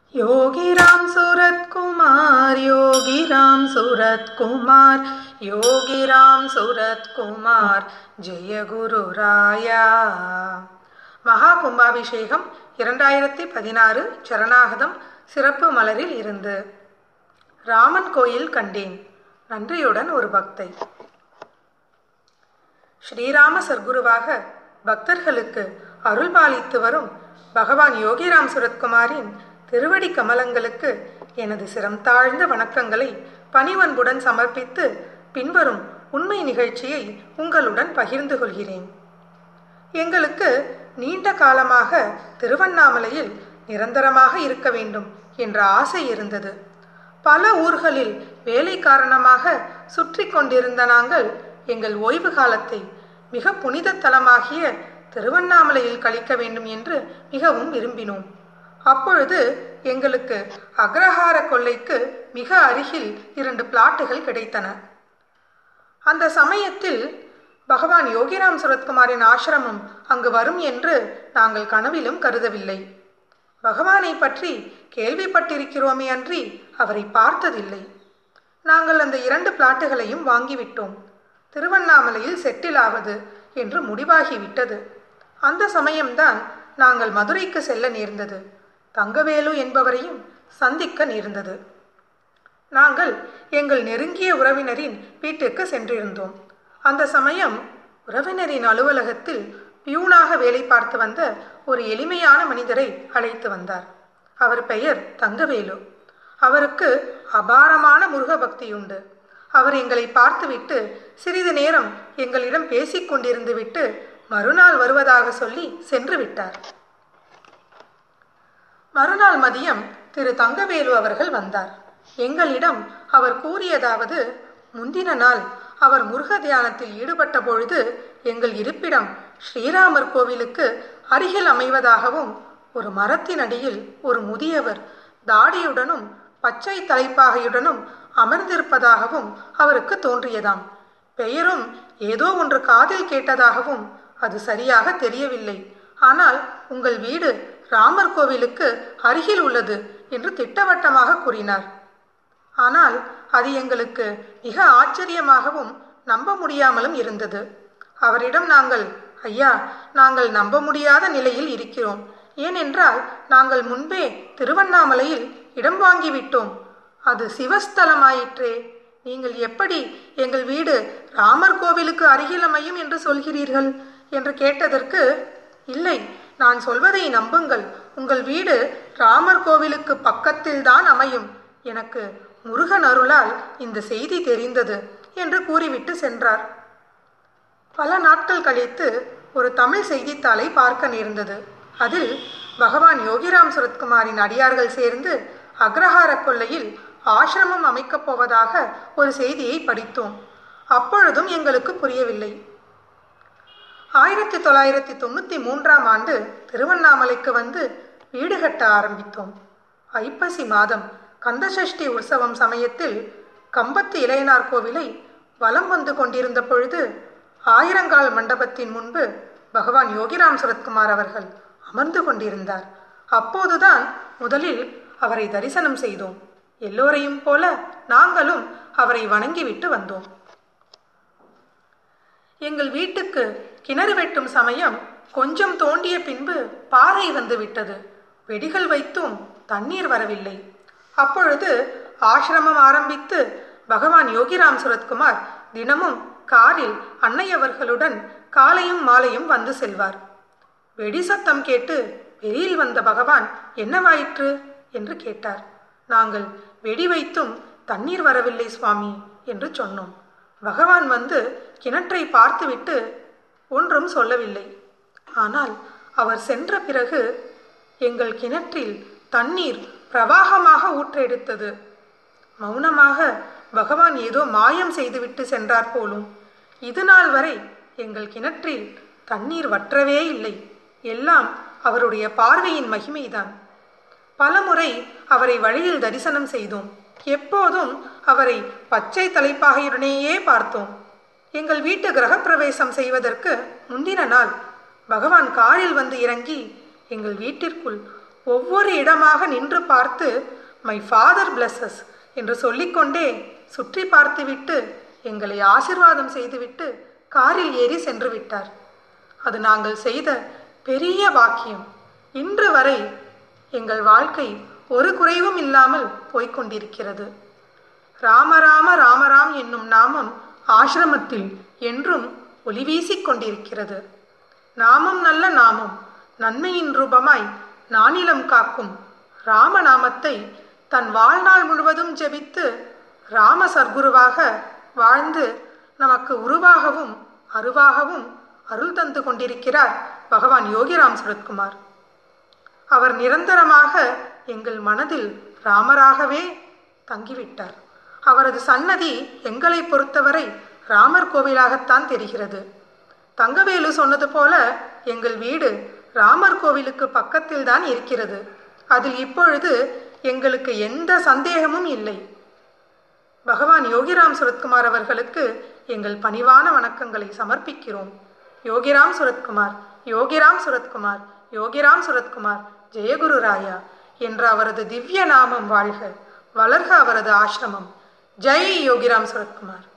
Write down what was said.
योगी राम सूरत कुमार योगी राम सूरत कुमार योगी राम सूरत कुमाர் ஜெய குரு ராயா மகா கும்பாபிஷேகம் இரண்டாயிரத்தி பதினாறு சரணாகதம் சிறப்பு மலரில் இருந்து ராமன் கோயில் கண்டேன் நன்றியுடன் ஒரு பக்தை ஸ்ரீராம சர்க்குருவாக பக்தர்களுக்கு அருள்பாலித்து வரும் பகவான் யோகிராம் சுரத்குமாரின் திருவடி கமலங்களுக்கு எனது சிரம் தாழ்ந்த வணக்கங்களை பணிவன்புடன் சமர்ப்பித்து பின்வரும் உண்மை நிகழ்ச்சியை உங்களுடன் பகிர்ந்து கொள்கிறேன் எங்களுக்கு நீண்ட காலமாக திருவண்ணாமலையில் நிரந்தரமாக இருக்க வேண்டும் என்ற ஆசை இருந்தது பல ஊர்களில் வேலை காரணமாக சுற்றி கொண்டிருந்த நாங்கள் எங்கள் ஓய்வு காலத்தை மிக புனித தலமாகிய திருவண்ணாமலையில் கழிக்க வேண்டும் என்று மிகவும் விரும்பினோம் அப்பொழுது எங்களுக்கு அக்ரஹார கொள்ளைக்கு மிக அருகில் இரண்டு பிளாட்டுகள் கிடைத்தன அந்த சமயத்தில் பகவான் யோகிராம் சுரத்குமாரின் ஆசிரமம் அங்கு வரும் என்று நாங்கள் கனவிலும் கருதவில்லை பகவானை பற்றி கேள்விப்பட்டிருக்கிறோமே அன்றி அவரை பார்த்ததில்லை நாங்கள் அந்த இரண்டு பிளாட்டுகளையும் வாங்கிவிட்டோம் திருவண்ணாமலையில் செட்டில் ஆவது என்று முடிவாகிவிட்டது அந்த சமயம்தான் நாங்கள் மதுரைக்கு செல்ல நேர்ந்தது தங்கவேலு என்பவரையும் சந்திக்க நேர்ந்தது நாங்கள் எங்கள் நெருங்கிய உறவினரின் வீட்டுக்கு சென்றிருந்தோம் அந்த சமயம் உறவினரின் அலுவலகத்தில் பியூனாக வேலை பார்த்து வந்த ஒரு எளிமையான மனிதரை அழைத்து வந்தார் அவர் பெயர் தங்கவேலு அவருக்கு அபாரமான முருக பக்தியுண்டு அவர் எங்களை பார்த்துவிட்டு சிறிது நேரம் எங்களிடம் பேசிக் கொண்டிருந்து விட்டு மறுநாள் வருவதாக சொல்லி சென்று விட்டார் மறுநாள் மதியம் திரு தங்கவேலு அவர்கள் வந்தார் எங்களிடம் அவர் கூறியதாவது முந்தின நாள் அவர் முருக தியானத்தில் ஈடுபட்ட பொழுது எங்கள் இருப்பிடம் ஸ்ரீராமர் கோவிலுக்கு அருகில் அமைவதாகவும் ஒரு மரத்தின் அடியில் ஒரு முதியவர் தாடியுடனும் பச்சை தலைப்பாகையுடனும் அமர்ந்திருப்பதாகவும் அவருக்கு தோன்றியதாம் பெயரும் ஏதோ ஒன்று காதில் கேட்டதாகவும் அது சரியாக தெரியவில்லை ஆனால் உங்கள் வீடு ராமர் கோவிலுக்கு அருகில் உள்ளது என்று திட்டவட்டமாக கூறினார் ஆனால் அது எங்களுக்கு மிக ஆச்சரியமாகவும் நம்ப முடியாமலும் இருந்தது அவரிடம் நாங்கள் ஐயா நாங்கள் நம்ப முடியாத நிலையில் இருக்கிறோம் ஏனென்றால் நாங்கள் முன்பே திருவண்ணாமலையில் இடம் வாங்கிவிட்டோம் அது சிவஸ்தலமாயிற்றே நீங்கள் எப்படி எங்கள் வீடு ராமர் கோவிலுக்கு அருகில் அமையும் என்று சொல்கிறீர்கள் என்று கேட்டதற்கு இல்லை நான் சொல்வதை நம்புங்கள் உங்கள் வீடு ராமர் கோவிலுக்கு பக்கத்தில் தான் அமையும் எனக்கு முருகன் அருளால் இந்த செய்தி தெரிந்தது என்று கூறிவிட்டு சென்றார் பல நாட்கள் கழித்து ஒரு தமிழ் செய்தித்தாளை பார்க்க நேர்ந்தது அதில் பகவான் யோகிராம் சுரத்குமாரின் அடியார்கள் சேர்ந்து அக்ரஹார கொல்லையில் ஆசிரமம் அமைக்கப் போவதாக ஒரு செய்தியை படித்தோம் அப்பொழுதும் எங்களுக்கு புரியவில்லை ஆயிரத்தி தொள்ளாயிரத்தி தொண்ணூற்றி மூன்றாம் ஆண்டு திருவண்ணாமலைக்கு வந்து வீடு கட்ட ஆரம்பித்தோம் ஐப்பசி மாதம் கந்தசஷ்டி உற்சவம் சமயத்தில் கம்பத்து இளையனார் கோவிலை வலம் வந்து கொண்டிருந்த பொழுது ஆயிரங்கால் மண்டபத்தின் முன்பு பகவான் யோகிராம் சுரத்குமார் அவர்கள் அமர்ந்து கொண்டிருந்தார் அப்போதுதான் முதலில் அவரை தரிசனம் செய்தோம் எல்லோரையும் போல நாங்களும் அவரை வணங்கிவிட்டு வந்தோம் எங்கள் வீட்டுக்கு கிணறு வெட்டும் சமயம் கொஞ்சம் தோண்டிய பின்பு பாறை வந்து விட்டது வெடிகள் வைத்தும் தண்ணீர் வரவில்லை அப்பொழுது ஆசிரமம் ஆரம்பித்து பகவான் யோகிராம் சுரத்குமார் தினமும் காரில் அன்னையவர்களுடன் காலையும் மாலையும் வந்து செல்வார் வெடி சத்தம் கேட்டு வெளியில் வந்த பகவான் என்னவாயிற்று என்று கேட்டார் நாங்கள் வெடி வைத்தும் தண்ணீர் வரவில்லை சுவாமி என்று சொன்னோம் பகவான் வந்து கிணற்றை பார்த்துவிட்டு ஒன்றும் சொல்லவில்லை ஆனால் அவர் சென்ற பிறகு எங்கள் கிணற்றில் தண்ணீர் பிரவாகமாக ஊற்றெடுத்தது மௌனமாக பகவான் ஏதோ மாயம் செய்துவிட்டு சென்றார் போலும் இது நாள் வரை எங்கள் கிணற்றில் தண்ணீர் வற்றவே இல்லை எல்லாம் அவருடைய பார்வையின் மகிமைதான் பலமுறை அவரை வழியில் தரிசனம் செய்தோம் எப்போதும் அவரை பச்சை தலைப்பாகையுடனேயே பார்த்தோம் எங்கள் வீட்டு கிரகப்பிரவேசம் செய்வதற்கு முந்தின நாள் பகவான் காரில் வந்து இறங்கி எங்கள் வீட்டிற்குள் ஒவ்வொரு இடமாக நின்று பார்த்து மை ஃபாதர் பிளஸஸ் என்று சொல்லிக்கொண்டே சுற்றி பார்த்துவிட்டு எங்களை ஆசிர்வாதம் செய்துவிட்டு காரில் ஏறி சென்று விட்டார் அது நாங்கள் செய்த பெரிய பாக்கியம் இன்று வரை எங்கள் வாழ்க்கை ஒரு குறைவும் இல்லாமல் போய்க்கொண்டிருக்கிறது ராமராம ராமராம் என்னும் நாமம் ஆசிரமத்தில் என்றும் ஒளி வீசிக் கொண்டிருக்கிறது நாமம் நல்ல நாமம் நன்மையின் ரூபமாய் நானிலம் காக்கும் ராமநாமத்தை தன் வாழ்நாள் முழுவதும் ஜெபித்து ராம சர்க்குருவாக வாழ்ந்து நமக்கு உருவாகவும் அருவாகவும் அருள் தந்து கொண்டிருக்கிறார் பகவான் யோகிராம் சரத்குமார் அவர் நிரந்தரமாக எங்கள் மனதில் ராமராகவே தங்கிவிட்டார் அவரது சன்னதி எங்களை பொறுத்தவரை ராமர் கோவிலாகத்தான் தெரிகிறது தங்கவேலு சொன்னது போல எங்கள் வீடு ராமர் கோவிலுக்கு பக்கத்தில் தான் இருக்கிறது அதில் இப்பொழுது எங்களுக்கு எந்த சந்தேகமும் இல்லை பகவான் யோகிராம் சுரத்குமார் அவர்களுக்கு எங்கள் பணிவான வணக்கங்களை சமர்ப்பிக்கிறோம் யோகிராம் சுரத்குமார் யோகிராம் சுரத்குமார் யோகிராம் சுரத்குமார் ஜெயகுரு ராயா என்ற அவரது திவ்ய நாமம் வாழ்க வளர்க அவரது ஆசிரமம் ஜெய் யோகிராம் சுரத்குமார்